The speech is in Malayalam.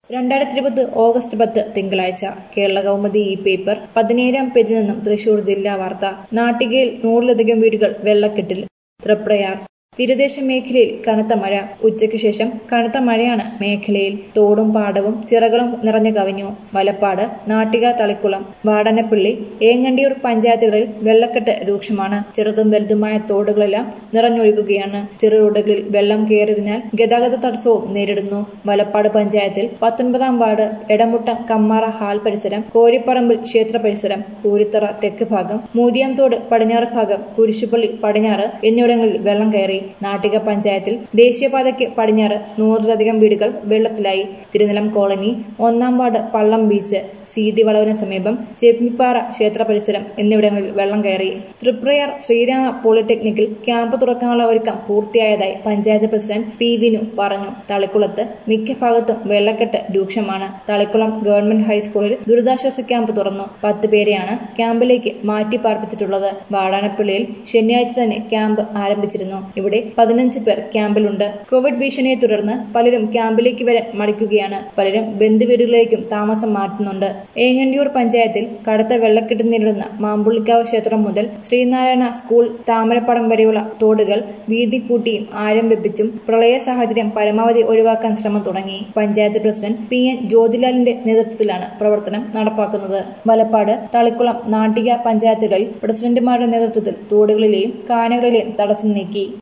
രണ്ടായിരത്തി ഇരുപത് ഓഗസ്റ്റ് പത്ത് തിങ്കളാഴ്ച കേരള കൗമുദി ഈ പേപ്പർ പതിനേഴാം പേജിൽ നിന്നും തൃശൂർ ജില്ലാ വാർത്ത നാട്ടികയിൽ നൂറിലധികം വീടുകൾ വെള്ളക്കെട്ടിൽ തൃപ്രയാർ തീരദേശ മേഖലയിൽ കനത്ത മഴ ഉച്ചയ്ക്ക് ശേഷം കനത്ത മഴയാണ് മേഖലയിൽ തോടും പാടവും ചിറകളും നിറഞ്ഞു കവിഞ്ഞു വലപ്പാട് നാട്ടിക തളിക്കുളം വാടനപ്പള്ളി ഏങ്ങണ്ടിയൂർ പഞ്ചായത്തുകളിൽ വെള്ളക്കെട്ട് രൂക്ഷമാണ് ചെറുതും വലുതുമായ തോടുകളെല്ലാം നിറഞ്ഞൊഴുകുകയാണ് ചെറു റോഡുകളിൽ വെള്ളം കയറിയതിനാൽ ഗതാഗത തടസ്സവും നേരിടുന്നു വലപ്പാട് പഞ്ചായത്തിൽ പത്തൊൻപതാം വാർഡ് എടമുട്ടം കമ്മാറ ഹാൾ പരിസരം കോരിപ്പറമ്പിൽ ക്ഷേത്ര പരിസരം കൂരിത്തറ തെക്ക് ഭാഗം മൂരിയാംതോട് പടിഞ്ഞാറ് ഭാഗം കുരിശുപള്ളി പടിഞ്ഞാറ് എന്നിവിടങ്ങളിൽ വെള്ളം കയറി നാട്ടിക പഞ്ചായത്തിൽ ദേശീയപാതയ്ക്ക് പടിഞ്ഞാറ് നൂറിലധികം വീടുകൾ വെള്ളത്തിലായി തിരുനിലം കോളനി ഒന്നാം വാർഡ് പള്ളം ബീച്ച് സീതി വളവിന് സമീപം ചെപ്പിപ്പാറ ക്ഷേത്ര പരിസരം എന്നിവിടങ്ങളിൽ വെള്ളം കയറി തൃപ്രയാർ ശ്രീരാമ പോളിടെക്നിക്കിൽ ക്യാമ്പ് തുറക്കാനുള്ള ഒരുക്കം പൂർത്തിയായതായി പഞ്ചായത്ത് പ്രസിഡന്റ് പി വിനു പറഞ്ഞു തളിക്കുളത്ത് മിക്ക ഭാഗത്തും വെള്ളക്കെട്ട് രൂക്ഷമാണ് തളിക്കുളം ഗവൺമെന്റ് ഹൈസ്കൂളിൽ ദുരിതാശ്വാസ ക്യാമ്പ് തുറന്നു പത്ത് പേരെയാണ് ക്യാമ്പിലേക്ക് മാറ്റി പാർപ്പിച്ചിട്ടുള്ളത് വാടാനപ്പള്ളിയിൽ ശനിയാഴ്ച തന്നെ ക്യാമ്പ് ആരംഭിച്ചിരുന്നു ഇവിടെ പതിനഞ്ച് പേർ ക്യാമ്പിലുണ്ട് കോവിഡ് ഭീഷണിയെ തുടർന്ന് പലരും ക്യാമ്പിലേക്ക് വരാൻ മടിക്കുകയാണ് പലരും ബന്ധുവീടുകളിലേക്കും താമസം മാറ്റുന്നുണ്ട് ഏങ്ങണ്ടിയൂർ പഞ്ചായത്തിൽ കടുത്ത വെള്ളക്കെട്ട് നേരിടുന്ന മാമ്പുള്ളിക്കാവ് ക്ഷേത്രം മുതൽ ശ്രീനാരായണ സ്കൂൾ താമരപ്പടം വരെയുള്ള തോടുകൾ വീതി കൂട്ടിയും ആഴം വെപ്പിച്ചും പ്രളയ സാഹചര്യം പരമാവധി ഒഴിവാക്കാൻ ശ്രമം തുടങ്ങി പഞ്ചായത്ത് പ്രസിഡന്റ് പി എൻ ജ്യോതിലാലിന്റെ നേതൃത്വത്തിലാണ് പ്രവർത്തനം നടപ്പാക്കുന്നത് വലപ്പാട് തളിക്കുളം നാട്ടിക പഞ്ചായത്തുകളിൽ പ്രസിഡന്റുമാരുടെ നേതൃത്വത്തിൽ തോടുകളിലെയും കാനകളിലെയും തടസ്സം നീക്കി